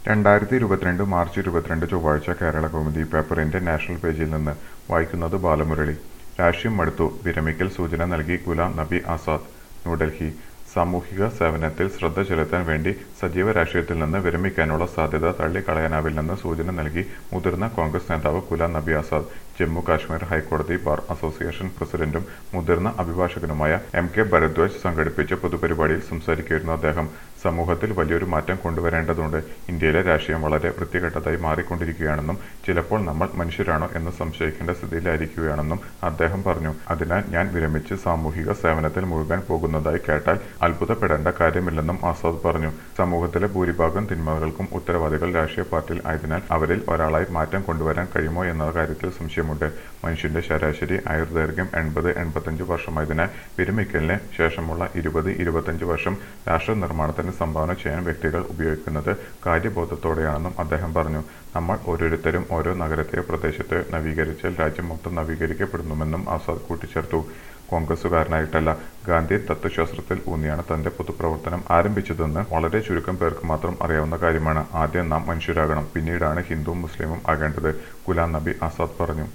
രണ്ടായിരത്തി ഇരുപത്തിരണ്ട് മാർച്ച് ഇരുപത്തിരണ്ട് ചൊവ്വാഴ്ച കേരള കൗമുദി പേപ്പറിന്റെ നാഷണൽ പേജിൽ നിന്ന് വായിക്കുന്നത് ബാലമുരളി രാഷ്ട്രീയം മടുത്തു വിരമിക്കൽ സൂചന നൽകി ഗുലാം നബി ആസാദ് ന്യൂഡൽഹി സാമൂഹിക സേവനത്തിൽ ശ്രദ്ധ ചെലുത്താൻ വേണ്ടി സജീവ രാഷ്ട്രീയത്തിൽ നിന്ന് വിരമിക്കാനുള്ള സാധ്യത തള്ളിക്കളയാനാവില്ലെന്ന് സൂചന നൽകി മുതിർന്ന കോൺഗ്രസ് നേതാവ് ഗുലാം നബി ആസാദ് ജമ്മു കാശ്മീർ ഹൈക്കോടതി ബാർ അസോസിയേഷൻ പ്രസിഡന്റും മുതിർന്ന അഭിഭാഷകനുമായ എം കെ ഭരദ്വാജ് സംഘടിപ്പിച്ച പൊതുപരിപാടിയിൽ സംസാരിക്കുകയായിരുന്നു അദ്ദേഹം സമൂഹത്തിൽ വലിയൊരു മാറ്റം കൊണ്ടുവരേണ്ടതുണ്ട് ഇന്ത്യയിലെ രാഷ്ട്രീയം വളരെ വൃത്തികെട്ടതായി മാറിക്കൊണ്ടിരിക്കുകയാണെന്നും ചിലപ്പോൾ നമ്മൾ മനുഷ്യരാണോ എന്ന് സംശയിക്കേണ്ട സ്ഥിതിയിലായിരിക്കുകയാണെന്നും അദ്ദേഹം പറഞ്ഞു അതിനാൽ ഞാൻ വിരമിച്ച് സാമൂഹിക സേവനത്തിൽ മുഴുകാൻ പോകുന്നതായി കേട്ടാൽ അത്ഭുതപ്പെടേണ്ട കാര്യമില്ലെന്നും ആസാദ് പറഞ്ഞു സമൂഹത്തിലെ ഭൂരിഭാഗം തിന്മകൾക്കും ഉത്തരവാദികൾ രാഷ്ട്രീയ പാർട്ടിയിൽ ആയതിനാൽ അവരിൽ ഒരാളായി മാറ്റം കൊണ്ടുവരാൻ കഴിയുമോ എന്ന കാര്യത്തിൽ സംശയമുണ്ട് മനുഷ്യന്റെ ശരാശരി ആയുർദൈർഘ്യം എൺപത് എൺപത്തഞ്ച് വർഷമായതിനാൽ വിരമിക്കലിന് ശേഷമുള്ള ഇരുപത് ഇരുപത്തഞ്ച് വർഷം രാഷ്ട്ര നിർമ്മാണത്തിന് സംഭാവന ചെയ്യാൻ വ്യക്തികൾ ഉപയോഗിക്കുന്നത് കാര്യബോധത്തോടെയാണെന്നും അദ്ദേഹം പറഞ്ഞു നമ്മൾ ഓരോരുത്തരും ഓരോ നഗരത്തെയോ പ്രദേശത്തെയോ നവീകരിച്ചാൽ രാജ്യം മൊത്തം നവീകരിക്കപ്പെടുന്നുവെന്നും ആസാദ് കൂട്ടിച്ചേർത്തു കോൺഗ്രസുകാരനായിട്ടല്ല ഗാന്ധി തത്വശാസ്ത്രത്തിൽ ഊന്നിയാണ് തന്റെ പൊതുപ്രവർത്തനം ആരംഭിച്ചതെന്ന് വളരെ ചുരുക്കം പേർക്ക് മാത്രം അറിയാവുന്ന കാര്യമാണ് ആദ്യം നാം മനുഷ്യരാകണം പിന്നീടാണ് ഹിന്ദുവും മുസ്ലിമും ആകേണ്ടത് ഗുലാം നബി ആസാദ് പറഞ്ഞു